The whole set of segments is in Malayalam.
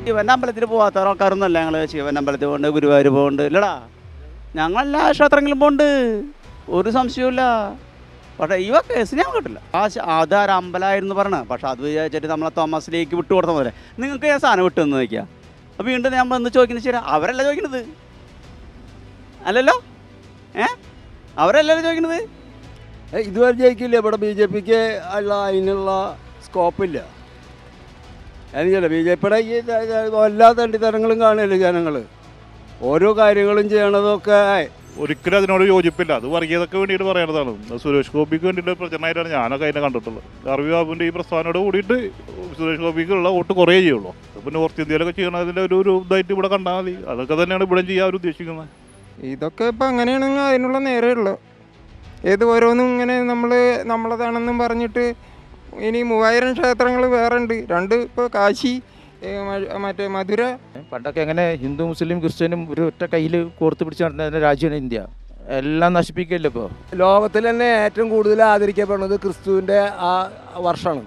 ശിവൻ്റെ അമ്പലത്തിൽ പോകാത്ത ആൾക്കാരൊന്നുമല്ല ഞങ്ങൾ ശിവൻ്റെ അമ്പലത്തിൽ പോകുന്നുണ്ട് ഗുരുവായൂർ പോകുന്നുണ്ട് ഇല്ലടാ ഞങ്ങളെല്ലാ ക്ഷേത്രങ്ങളിലും പോകുന്നുണ്ട് ഒരു സംശയവുമില്ല പക്ഷേ ഇവ കേസ് ഞാൻ കിട്ടില്ല ആ ശ- അതാര അമ്പലമായിരുന്നു പറഞ്ഞത് പക്ഷെ അത് വിചാരിച്ചിട്ട് നമ്മളെ തോമസിലേക്ക് വിട്ടു കൊടുത്ത പോലെ നിങ്ങൾക്ക് ഞാൻ സാധനം വിട്ടു എന്ന് നോക്കിയാൽ അപ്പോൾ വീണ്ടും ഞാൻ വന്ന് ചോദിക്കുന്നത് ശരി അവരല്ല ചോദിക്കുന്നത് അല്ലല്ലോ ഏ അവരല്ലല്ലോ ചോദിക്കുന്നത് ഏ, ഇതുവരെ ജയിക്കില്ല ഇവിടെ ബി ജെ പിക്ക് ഉള്ള അതിനുള്ള സ്കോപ്പില്ല എനിക്കല്ല ബി ജെ പിയുടെ ഈ ത- ത- എല്ലാ തണ്ടിത്തരങ്ങളും കാണുമല്ലോ ജനങ്ങൾ ഓരോ കാര്യങ്ങളും ചെയ്യണതൊക്കെ ഒരിക്കലും അതിനോട് യോജിപ്പില്ല അത് വർഗീയതക്ക് വേണ്ടിയിട്ട് പറയണതാണ് അത് സുരേഷ് ഗോപിക്ക് വേണ്ടിയിട്ട് പ്രചരണമായിട്ടാണ് ഞാനൊക്കെ അതിനെ കണ്ടിട്ടുള്ളത് അറബി ബാബുവിൻ്റെ ഈ പ്രസ്ഥാനോട് കൂടിയിട്ട് സുരേഷ് ഗോപിക്കുള്ള വോട്ട് കുറേ ചെയ്യുള്ളൂ അപ്പോൾ നോർത്ത് ഇന്ത്യയിലൊക്കെ ചെയ്യണതിൻ്റെ ഒരു ഒരു ഇതായിട്ട് ഇവിടെ കണ്ടാൽ മതി അതൊക്കെ തന്നെയാണ് ഇവിടെ ചെയ്യാൻ അവർ ഉദ്ദേശിക്കുന്നത് ഇതൊക്കെ ഇപ്പം അങ്ങനെയാണെങ്കിൽ അതിനുള്ള നേരേ ഉള്ളൂ ഏത് ഓരോന്നും ഇങ്ങനെ നമ്മൾ നമ്മളതാണെന്നും പറഞ്ഞിട്ട് ഇനി മൂവായിരം ക്ഷേത്രങ്ങൾ വേറെ ഉണ്ട് രണ്ട് ഇപ്പോൾ കാശി ഏ, മ- മറ്റേ മധുര പണ്ടൊക്കെ എങ്ങനെ ഹിന്ദു മുസ്ലിം ക്രിസ്ത്യനും ഒരു ഒറ്റ കയ്യിൽ കോർത്ത് പിടിച്ച് നടന്ന രാജ്യമാണ് ഇന്ത്യ എല്ലാം നശിപ്പിക്കല്ലേ ഇപ്പോൾ ലോകത്തിൽ തന്നെ ഏറ്റവും കൂടുതൽ ആദരിക്കപ്പെടുന്നത് ക്രിസ്തുവിൻ്റെ ആ വർഷമാണ്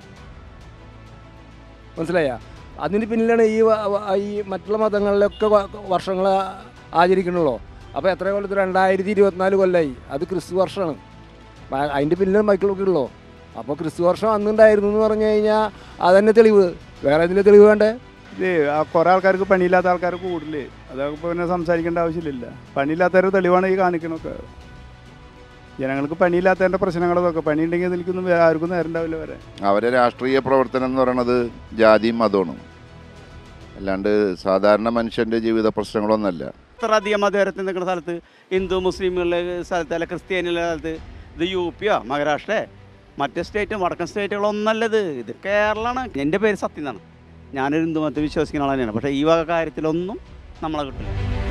മനസ്സിലായ അതിന് പിന്നിലാണ് ഈ വ- വ- ഈ മറ്റുള്ള മതങ്ങളിലൊക്കെ വർഷങ്ങൾ ആചരിക്കണല്ലോ അപ്പോൾ എത്ര കൊല്ലത്ത് രണ്ടായിരത്തി ഇരുപത്തിനാല് കൊല്ലമായി അത് ക്രിസ്തു വർഷമാണ് അ- അതിൻ്റെ പിന്നിലാണ് മൈക്കിളൊക്കെ ഉള്ളൂ അപ്പോൾ ക്രിസ്തു വർഷം അന്നുണ്ടായിരുന്നു എന്ന് പറഞ്ഞു കഴിഞ്ഞാൽ അതന്നെ തെളിവ് വേറെ എന്തെങ്കിലും തെളിവ് വേണ്ടേ ഇത് ആ കുറേ ആൾക്കാർക്ക് പണിയില്ലാത്ത ആൾക്കാർ കൂടുതൽ അതൊക്കെ ഇപ്പോൾ പിന്നെ സംസാരിക്കേണ്ട ആവശ്യമില്ല പണിയില്ലാത്തവരുടെ തെളിവാണ് ഈ കാണിക്കണൊക്കെ ജനങ്ങൾക്ക് പണിയില്ലാത്തതിൻ്റെ പ്രശ്നങ്ങളതൊക്കെ പണിയുണ്ടെങ്കിൽ എനിക്കൊന്നും വേ- ആർക്കും നേരം ഉണ്ടാവില്ല വരെ അവരെ രാഷ്ട്രീയ പ്രവർത്തനം എന്ന് പറയുന്നത് ജാതിയും മതമാണ് അല്ലാണ്ട് സാധാരണ മനുഷ്യൻ്റെ ജീവിത പ്രശ്നങ്ങളൊന്നല്ല ഇത്ര അധികം മതേരത്തിൽ നിൽക്കുന്ന സ്ഥലത്ത് ഹിന്ദു മുസ്ലിമുകളുടെ സ്ഥലത്ത് അല്ല ക്രിസ്ത്യാനികളുടെ സ്ഥലത്ത് ഇത് യു പിയോ മഹാരാഷ്ട്ര മറ്റ് സ്റ്റേറ്റ് വടക്കൻ സ്റ്റേറ്റുകളൊന്നല്ലത് ഇത് കേരളമാണ് എൻ്റെ പേര് സത്യം എന്നാണ് ഞാനൊരു ഹിന്ദു മതത്തിൽ വിശ്വസിക്കുന്ന ആൾ തന്നെയാണ് പക്ഷേ ഈ വക കാര്യത്തിലൊന്നും നമ്മളെ കിട്ടില്ല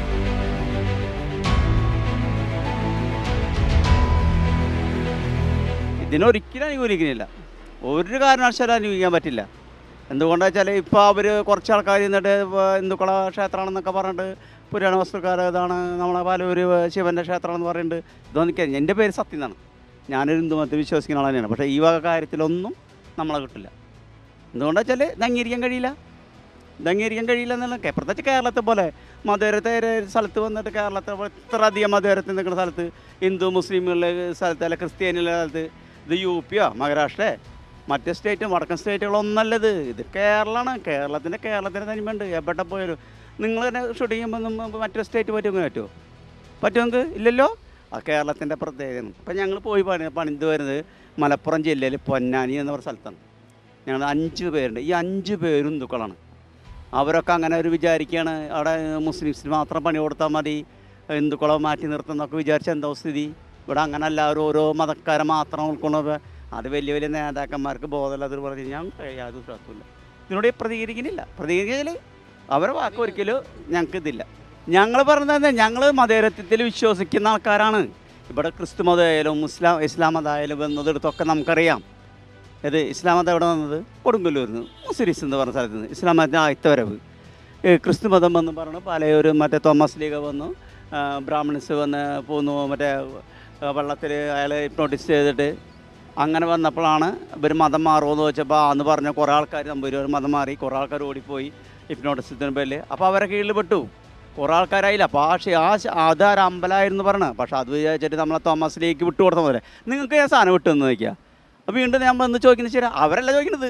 ഇതിനൊരിക്കലും അനുകൂലിക്കുന്നില്ല ഒരു കാരണവശാലും അനുകൂലിക്കാൻ പറ്റില്ല എന്തുകൊണ്ടാ വെച്ചാൽ ഇപ്പോൾ അവർ കുറച്ച് ആൾക്കാർ എന്നിട്ട് ഹിന്ദുക്കള ക്ഷേത്രമാണെന്നൊക്കെ പറഞ്ഞിട്ട് പുരാണ വസ്തുക്കാർ ഇതാണ് നമ്മളെ പാലൂര് ശിവൻ്റെ ക്ഷേത്രമാണെന്ന് പറയുന്നുണ്ട് ഇതൊന്നും എനിക്ക് എൻ്റെ പേര് സത്യം എന്നാണ് ഞാനൊരു ഹിന്ദു മതത്തിൽ വിശ്വസിക്കുന്ന ആൾ തന്നെയാണ് പക്ഷേ ഈ വക കാര്യത്തിലൊന്നും നമ്മളെ കിട്ടില്ല എന്തുകൊണ്ടാ വെച്ചാൽ ഇത് അംഗീകരിക്കാൻ കഴിയില്ല ഇത് അംഗീകരിക്കാൻ കഴിയില്ല എന്നുള്ള കേ- പ്രത്യേകിച്ച് കേരളത്തെ പോലെ മധുരത്തെ ഒരു സ്ഥലത്ത് വന്നിട്ട് കേരളത്തെ പോലെ ഇത്ര അധികം മധുരത്തിൽ നിൽക്കുന്ന സ്ഥലത്ത് ഹിന്ദു മുസ്ലിമുകളുടെ സ്ഥലത്ത് അല്ല ക്രിസ്ത്യാനികളുടെ സ്ഥലത്ത് ഇത് യു പിയോ മഹാരാഷ്ട്ര മറ്റ് സ്റ്റേറ്റും വടക്കൻ സ്റ്റേറ്റുകളൊന്നല്ലത് ഇത് കേരളമാണ് കേരളത്തിൻ്റെ കേരളത്തിൻ്റെ തനിമയുണ്ട് എവിടെ പോയാലും നിങ്ങൾ തന്നെ ഷൂട്ട് ചെയ്യുമ്പോൾ ഒന്നും മറ്റൊരു സ്റ്റേറ്റ് പറ്റുമെങ്കിൽ പറ്റുമോ പറ്റുമോ നിങ്ങൾക്ക് ഇല്ലല്ലോ ആ കേരളത്തിൻ്റെ പ്രത്യേകതയാണ് ഇപ്പം ഞങ്ങൾ പോയി പണി പണിത് വരുന്നത് മലപ്പുറം ജില്ലയിൽ പൊന്നാനി എന്ന പറഞ്ഞ സ്ഥലത്താണ് ഞങ്ങൾ അഞ്ച് പേരുണ്ട് ഈ അഞ്ച് പേരും ഹിന്ദുക്കളാണ് അവരൊക്കെ അങ്ങനെ ഒരു വിചാരിക്കുകയാണ് അവിടെ മുസ്ലിംസിന് മാത്രം പണി കൊടുത്താൽ മതി ഹിന്ദുക്കളെ മാറ്റി നിർത്തുന്നൊക്കെ വിചാരിച്ച എന്താ സ്ഥിതി ഇവിടെ അങ്ങനെ എല്ലാവരും ഓരോ മതക്കാരെ മാത്രം ഉൾക്കൊള്ളുന്നത് അത് വലിയ വലിയ നേതാക്കന്മാർക്ക് ബോധമില്ലാതെ പറഞ്ഞു ഞാൻ യാതൊരു ഉത്തരവാദിത്വമില്ല ഇതിനോട് പ്രതികരിക്കുന്നില്ല പ്രതികരിക്കൽ അവരെ വാക്ക് ഒരിക്കലും ഞങ്ങൾക്ക് ഇതില്ല ഞങ്ങൾ പറഞ്ഞത് ഞങ്ങൾ മതേരത്വത്തിൽ വിശ്വസിക്കുന്ന ആൾക്കാരാണ് ഇവിടെ ക്രിസ്തു മതമായാലും മുസ്ലാം ഇസ്ലാം മതമായാലും വന്നതെടുത്തൊക്കെ നമുക്കറിയാം ഇത് ഇസ്ലാം മതം എവിടെ വന്നത് കൊടുങ്ങല്ലൂരിൽ നിന്ന് മുസ്ലിസ് എന്ന് പറഞ്ഞ സ്ഥലത്ത് നിന്ന് ഇസ്ലാം മതത്തിൻ്റെ ആദ്യത്തെ വരവ് ഈ ക്രിസ്തു മതം വന്ന് പറഞ്ഞു പലയൊരു മറ്റേ തോമസ് ലീഗ വന്നു ആ, ബ്രാഹ്മൺസ് വന്ന് പോന്നു മറ്റേ വെള്ളത്തിൽ അയാൾ ഹിപ്നോട്ടിസ് ചെയ്തിട്ട് അങ്ങനെ വന്നപ്പോഴാണ് ഇവർ മതം മാറുമെന്ന് വെച്ചപ്പോൾ അന്ന് പറഞ്ഞ കുറേ ആൾക്കാർ നമ്പൂരി മതം മാറി കുറേ ആൾക്കാർ ഓടിപ്പോയി ഹിപ്നോട്ടിസത്തിന് പേരിൽ അപ്പോൾ അവരെ കീഴിൽ പെട്ടു കുറേ ആൾക്കാരായില്ല അപ്പോൾ ആ ഷി- ആ ശ- അതാര അമ്പലമായിരുന്നു പറഞ്ഞത് പക്ഷെ അത് വിചാരിച്ചിട്ട് നമ്മളെ തോമസിലേക്ക് വിട്ടു കൊടുത്ത പോലെ നിങ്ങൾക്ക് ഞാൻ സാധനം വിട്ടു എന്ന് നോക്കിയാൽ അപ്പോൾ വീണ്ടും ഞാൻ വന്ന് ചോദിക്കുന്നത് ശരി അവരല്ല ചോദിക്കുന്നത്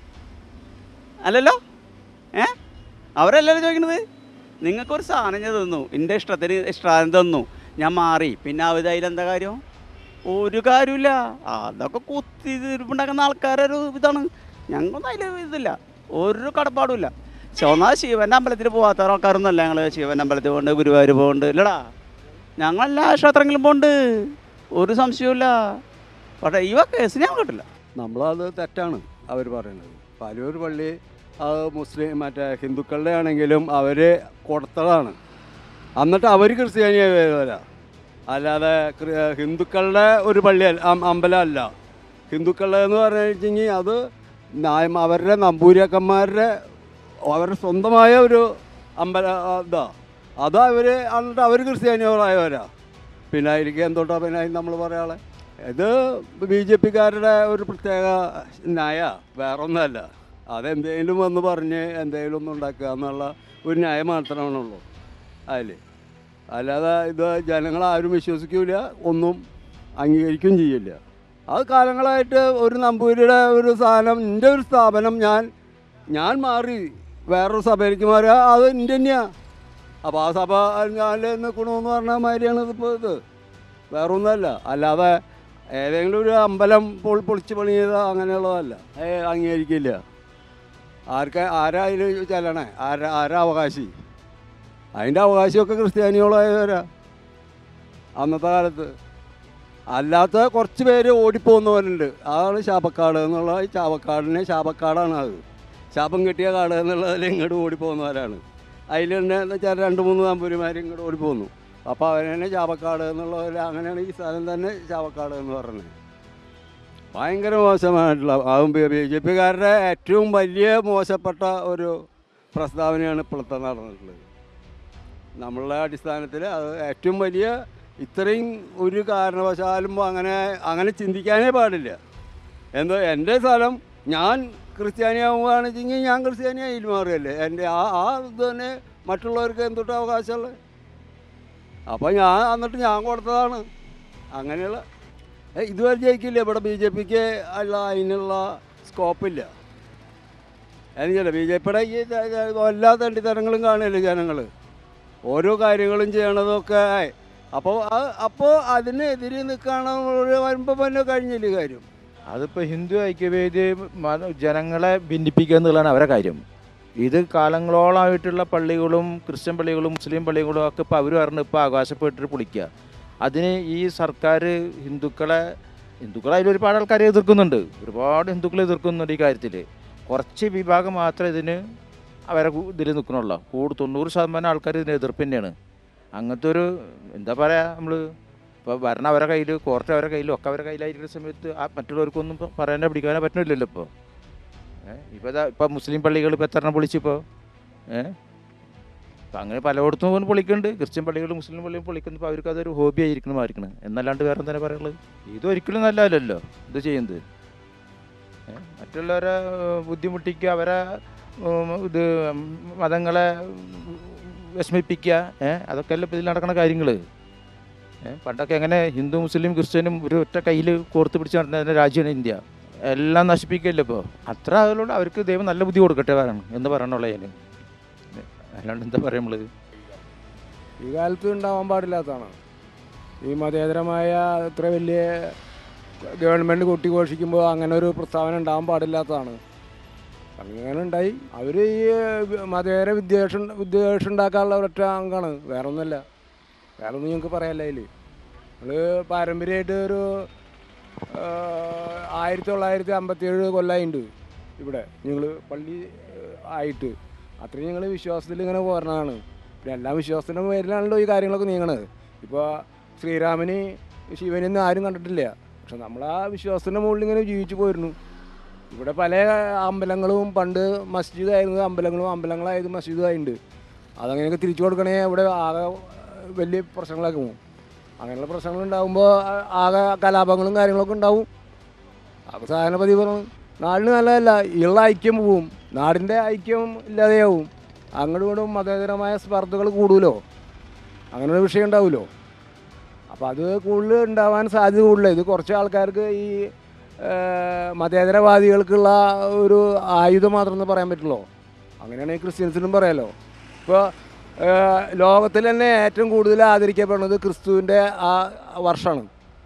അല്ലല്ലോ ഏ അവരല്ലല്ലോ ചോദിക്കുന്നത് നിങ്ങൾക്കൊരു സാധനം ഞാൻ തന്നു എൻ്റെ ഇഷ്ടത്തിന് ഇഷ്ടം തന്നു ഞാൻ മാറി പിന്നെ അവർ അതിലെന്താ കാര്യം ഒരു കാര്യമില്ല അതൊക്കെ കുത്തി തീർപ്പുണ്ടാക്കുന്ന ആൾക്കാരൊരു ഇതാണ് ഞങ്ങൾക്കൊന്നും അതിൽ ഇതില്ല ഒരു കടപ്പാടുമില്ല ഒന്നാമത് ശിവൻ്റെ അമ്പലത്തിൽ പോകാത്ത ആൾക്കാരൊന്നുമല്ല ഞങ്ങൾ ശിവൻ്റെ അമ്പലത്തിൽ പോകുന്നുണ്ട് ഗുരുവായൂർ പോകുന്നുണ്ട് ഇല്ലടാ ഞങ്ങളെല്ലാ ക്ഷേത്രങ്ങളിലും പോകുന്നുണ്ട് ഒരു സംശയവുമില്ല പക്ഷേ ഈ കേസ് ഞാൻ കിട്ടില്ല നമ്മളത് തെറ്റാണ് അവർ പറയുന്നത് പാലൂർ പള്ളി അത് മുസ്ലിം മറ്റേ ഹിന്ദുക്കളുടെ ആണെങ്കിലും അവർ കൊടുത്തതാണ് എന്നിട്ട് അവർ ക്രിസ്ത്യാനിയായി വരാ അല്ലാതെ ക്രി- ഹിന്ദുക്കളുടെ ഒരു പള്ളി അല്ല- അം- അമ്പലമല്ല ഹിന്ദുക്കളുടെ എന്ന് പറഞ്ഞു വെച്ചെങ്കിൽ അത് നായ- അവരുടെ നമ്പൂരിയക്കന്മാരുടെ അവരുടെ സ്വന്തമായ ഒരു അമ്പല ആ, ഇതാ അത് അവർ എന്നിട്ട് അവർ ക്രിസ്ത്യാനികളായവരാ പിന്നെ അതിലേക്ക് എന്തോട്ടാ പിന്നെ നമ്മൾ പറയാളെ ഇത് ബി ജെ പിക്കാരുടെ ഒരു പ്രത്യേക നയ വേറൊന്നുമല്ല അതെന്തെങ്കിലും വന്ന് പറഞ്ഞ് എന്തെങ്കിലും ഒന്ന് ഉണ്ടാക്കുക എന്നുള്ള ഒരു ന്യായം മാത്രമാണുള്ളൂ അതിൽ അല്ലാതെ ഇത് ജനങ്ങളാരും വിശ്വസിക്കില്ല ഒന്നും അംഗീകരിക്കുകയും ചെയ്യില്ല അത് കാലങ്ങളായിട്ട് ഒരു നമ്പൂരിയുടെ ഒരു സാധനം എൻ്റെ ഒരു സ്ഥാപനം ഞാൻ ഞാൻ മാറി വേറൊരു സഭയിലേക്ക് മാറുക അത് എൻ്റെ തന്നെയാണ് അപ്പോൾ ആ സഭ ഞാൻ നിൽക്കണമെന്ന് പറഞ്ഞ മാതിരിയാണ് ഇതിപ്പോൾ ഇത് വേറെ ഒന്നുമല്ല അല്ലാതെ ഏതെങ്കിലും ഒരു അമ്പലം പൊളി പൊളിച്ച് പണിയത് അങ്ങനെയുള്ളതല്ല ഏ അംഗീകരിക്കില്ല ആർക്കാ ആരാ അതിൽ ചെല്ലണേ ആരാ ആരാ അവകാശി അതിൻ്റെ അവകാശമൊക്കെ ക്രിസ്ത്യാനികളായവരാ അന്നത്തെ കാലത്ത് അല്ലാത്ത കുറച്ച് പേര് ഓടിപ്പോകുന്നവരുണ്ട് അതാണ് ശാപക്കാട് എന്നുള്ള ഈ ചാവക്കാടിനെ ശാപക്കാടാണ് അത് ശാപം കിട്ടിയ കാട് എന്നുള്ളതിൽ ഇങ്ങോട്ട് ഓടിപ്പോകുന്നവരാണ് അതിൽ തന്നെ എന്ന് വെച്ചാൽ രണ്ട് മൂന്ന് നമ്പൂരിമാർ ഇങ്ങോട്ട് ഓടിപ്പോകുന്നു അപ്പോൾ അവനെ ചാവക്കാട് എന്നുള്ളതിൽ അങ്ങനെയാണ് ഈ സ്ഥലം തന്നെ ചാവക്കാട് എന്ന് പറയുന്നത് ഭയങ്കര മോശമായിട്ടുള്ള അതും ബി ജെ പിക്കാരുടെ ഏറ്റവും വലിയ മോശപ്പെട്ട ഒരു പ്രസ്താവനയാണ് ഇപ്പോഴത്തെ നടന്നിട്ടുള്ളത് നമ്മളുടെ അടിസ്ഥാനത്തിൽ അത് ഏറ്റവും വലിയ ഇത്രയും ഒരു കാരണവശാലും അങ്ങനെ അങ്ങനെ ചിന്തിക്കാനേ പാടില്ല എന്തോ എൻ്റെ സ്ഥലം ഞാൻ ക്രിസ്ത്യാനിയാവുകയാണെന്ന് വെച്ചെങ്കിൽ ഞാൻ ക്രിസ്ത്യാനിയായി മാറുകയല്ലേ എൻ്റെ ആ ആ ഇത് തന്നെ മറ്റുള്ളവർക്ക് എന്തൊട്ട് അവകാശമുള്ളത് അപ്പോൾ ഞാൻ എന്നിട്ട് ഞാൻ കൊടുത്തതാണ് അങ്ങനെയുള്ള ഏ, ഇതുവരെ ജയിക്കില്ല ഇവിടെ ബി ജെ പിക്ക് അല്ല അതിനുള്ള സ്കോപ്പില്ല എനിക്കല്ല ബി ജെ പിയുടെ ഈ ത- ത- എല്ലാ തണ്ടിത്തരങ്ങളും കാണുമല്ലോ ജനങ്ങൾ ഓരോ കാര്യങ്ങളും ചെയ്യണതൊക്കെ അപ്പോൾ അപ്പോൾ അതിനെതിരെ നിൽക്കുകയാണെന്ന് വരുമ്പോൾ പിന്നെ കഴിഞ്ഞില്ല കാര്യം അതിപ്പോൾ ഹിന്ദു ഐക്യവേദി മത- ജനങ്ങളെ ഭിന്നിപ്പിക്കുക എന്നുള്ളതാണ് അവരെ കാര്യം ഇത് കാലങ്ങളോളമായിട്ടുള്ള പള്ളികളും ക്രിസ്ത്യൻ പള്ളികളും മുസ്ലിം പള്ളികളും ഒക്കെ ഇപ്പോൾ അവർ പറഞ്ഞ് ഇപ്പോൾ ആകാശപ്പെട്ടിട്ട് പൊളിക്കുക അതിന് ഈ സർക്കാർ ഹിന്ദുക്കളെ ഹിന്ദുക്കളെ അതിൽ ഒരുപാട് ആൾക്കാരെ എതിർക്കുന്നുണ്ട് ഒരുപാട് ഹിന്ദുക്കളെ എതിർക്കുന്നുണ്ട് ഈ കാര്യത്തിൽ കുറച്ച് വിഭാഗം മാത്രമേ ഇതിന് അവരെ ഇതിൽ നിൽക്കണുള്ളൂ കൂടുതൽ തൊണ്ണൂറ് ശതമാനം ആൾക്കാർ ഇതിന് എതിർപ്പ് തന്നെയാണ് അങ്ങനത്തെ ഒരു എന്താ പറയുക നമ്മൾ ഇപ്പോൾ ഭരണം അവരുടെ കയ്യിൽ കോർട്ട് അവരുടെ കയ്യിലും ഒക്കെ അവരുടെ കയ്യിലായിരിക്കുന്ന സമയത്ത് ആ മറ്റുള്ളവർക്കൊന്നും ഇപ്പം പറയാനോ പിടിക്കാനോ പറ്റുന്നില്ലല്ലോ ഇപ്പോൾ ഏഹ് ഇപ്പോൾ ഇതാ ഇപ്പോൾ മുസ്ലിം പള്ളികൾ ഇപ്പോൾ എത്ര എണ്ണം പൊളിച്ചിപ്പോൾ ഏഹ് അപ്പം അങ്ങനെ പലയിടത്തും പോലും പൊളിക്കുന്നുണ്ട് ക്രിസ്ത്യൻ പള്ളികളും മുസ്ലിം പള്ളിയും പൊളിക്കുന്നു ഇപ്പോൾ അവർക്ക് അതൊരു ഹോബി ആയിരിക്കണം മാറിക്കണം എന്നല്ലാണ്ട് വേറെ എന്താ പറയുള്ളത് ഇതൊരിക്കലും നല്ലതല്ലല്ലോ ഇത് ചെയ്യുന്നത് ഏ? മറ്റുള്ളവരെ ഏഹ്, ബുദ്ധിമുട്ടിക്കുക അവരെ ഉം, ഇത് മതങ്ങളെ ഉം, വിഷമിപ്പിക്കുക ഏഹ് അതൊക്കെ അല്ലേ ഇപ്പോൾ ഇതിൽ നടക്കുന്ന കാര്യങ്ങൾ ഏഹ് പണ്ടൊക്കെ എങ്ങനെ ഹിന്ദു മുസ്ലിം ക്രിസ്ത്യനും ഒരു ഒറ്റ കയ്യിൽ കോർത്ത് പിടിച്ച് നടന്ന രാജ്യമാണ് ഇന്ത്യ എല്ലാം നശിപ്പിക്കല്ലോ ഇപ്പോൾ അത്ര ആളുകൊണ്ട് അവർക്ക് ദൈവം നല്ല ബുദ്ധി കൊടുക്കട്ടെ പറയണം എന്ന് പറയണുള്ള ഞാൻ അല്ലാണ്ട് എന്താ പറയാ നമ്മള് ഈ കാലത്ത് ഉണ്ടാവാൻ പാടില്ലാത്തതാണ് ഈ മതേതരമായ ഇത്ര വലിയ ഗവൺമെൻറ് കൊട്ടിഘോഷിക്കുമ്പോൾ അങ്ങനെ ഒരു പ്രസ്താവന ഉണ്ടാവാൻ പാടില്ലാത്തതാണ് അങ്ങനെ ഉണ്ടായി അവർ ഈ മതേതര വിദ്വേഷം വിദ്വേഷം ഉണ്ടാക്കാനുള്ള ഒരൊറ്റ അംഗമാണ് വേറെ ഒന്നുമല്ല വേറെ ഒന്നും ഞങ്ങൾക്ക് പറയാനില്ല അതിൽ നമ്മൾ പാരമ്പര്യമായിട്ട് ഒരു ആ, ആയിരത്തി തൊള്ളായിരത്തി അമ്പത്തി ഏഴ് കൊല്ലമായിട്ടുണ്ട് ഇവിടെ ഞങ്ങൾ പള്ളി ആ, ആയിട്ട് അത്രയും ഞങ്ങൾ വിശ്വാസത്തിൽ ഇങ്ങനെ പോരണതാണ് പിന്നെ എല്ലാ വിശ്വാസത്തിൻ്റെ പേരിലാണല്ലോ ഈ കാര്യങ്ങളൊക്കെ നീങ്ങണത് ഇപ്പോൾ ശ്രീരാമന് ശിവനൊന്നും ആരും കണ്ടിട്ടില്ല പക്ഷെ നമ്മൾ ആ വിശ്വാസത്തിൻ്റെ മുകളിൽ ഇങ്ങനെ ജീവിച്ചു പോയിരുന്നു ഇവിടെ പല അമ്പലങ്ങളും പണ്ട് മസ്ജിദായിരുന്നു അമ്പലങ്ങളും അമ്പലങ്ങളായത് മസ്ജിദായിട്ടുണ്ട് അതങ്ങനെയൊക്കെ തിരിച്ചു കൊടുക്കണേ ഇവിടെ ആകെ വലിയ പ്രശ്നങ്ങളൊക്കെ പോകും അങ്ങനെയുള്ള പ്രശ്നങ്ങൾ ഉണ്ടാകുമ്പോൾ ആകെ കലാപങ്ങളും കാര്യങ്ങളൊക്കെ ഉണ്ടാവും അപ്പോൾ സാധാരണ പതിവാണ് നാടിന് നല്ലതല്ല ഉള്ള ഐക്യം പോവും നാടിൻ്റെ ഐക്യം ഇല്ലാതെയാവും അങ്ങോട്ടും ഇങ്ങോട്ടും മതേതരമായ സ്പർദ്ധകൾ കൂടുമല്ലോ അങ്ങനെ ഒരു വിഷയം ഉണ്ടാവുമല്ലോ അപ്പോൾ അത് കൂടുതൽ ഉണ്ടാവാൻ സാധ്യത കൂടുതൽ ഇത് കുറച്ച് ആൾക്കാർക്ക് ഈ ആ, മതേതരവാദികൾക്കുള്ള ഒരു ആയുധം മാത്രം എന്ന് പറയാൻ പറ്റുള്ളൂ അങ്ങനെയാണ് ഈ ക്രിസ്ത്യൻസിനും പറയാലോ ഇപ്പോൾ ലോകത്തിൽ തന്നെ ഏറ്റവും കൂടുതൽ ആദരിക്കപ്പെടുന്നത് ക്രിസ്തുവിൻ്റെ ആ വർഷമാണ്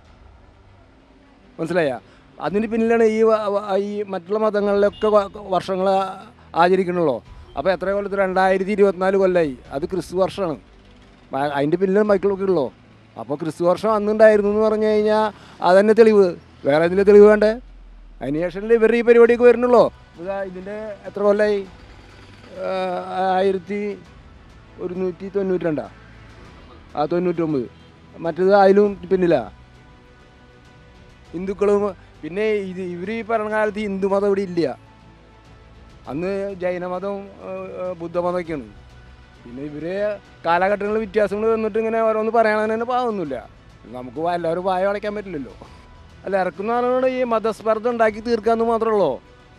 മനസ്സിലായ അതിന് പിന്നിലാണ് ഈ വ- വ- ഈ മറ്റുള്ള മതങ്ങളിലൊക്കെ വർഷങ്ങൾ ആചരിക്കണുള്ളൂ അപ്പോൾ എത്ര കൊല്ലത്ത് രണ്ടായിരത്തി ഇരുപത്തിനാല് കൊല്ലമായി അത് ക്രിസ്തു വർഷമാണ് മ- അതിൻ്റെ പിന്നിലാണ് മൈക്കിളൊക്കെ ഉള്ളൂ അപ്പോൾ ക്രിസ്തു വർഷം അന്നുണ്ടായിരുന്നു എന്ന് പറഞ്ഞു കഴിഞ്ഞാൽ അതന്നെ തെളിവ് വേറെ എന്തെങ്കിലും തെളിവ് വേണ്ടേ അതിന് ശേഷം ഇവരുടെ ഈ പരിപാടിയൊക്കെ വരുന്നുള്ളൂ ഇതാ ഇതിൻ്റെ എത്ര കൊല്ലമായി ആ, ആയിരത്തി ഒരുന്നൂറ്റി തൊണ്ണൂറ്റി രണ്ടാ ആ തൊണ്ണൂറ്റൊമ്പത് മറ്റേത് അതിലും പിന്നിലാ ഹിന്ദുക്കളും പിന്നെ ഇത് ഇവർ ഈ പറഞ്ഞ കാലത്ത് ഹിന്ദു മതം ഇവിടെ ഇല്ല അന്ന് ജൈനമതവും ബുദ്ധമതമൊക്കെയാണ് പിന്നെ ഇവര് കാലഘട്ടങ്ങളിൽ വ്യത്യാസങ്ങൾ വന്നിട്ട് ഇങ്ങനെ ഓരോന്ന് പറയാൻ തന്നെ പാവൊന്നുമില്ല നമുക്ക് എല്ലാവരും വായ വളയ്ക്കാൻ പറ്റില്ലല്ലോ അല്ല ഇറക്കുന്ന ആളുകളോട് ഈ മതസ്പർദ്ധ ഉണ്ടാക്കി തീർക്കാന്ന് മാത്രമേ ഉള്ളൂ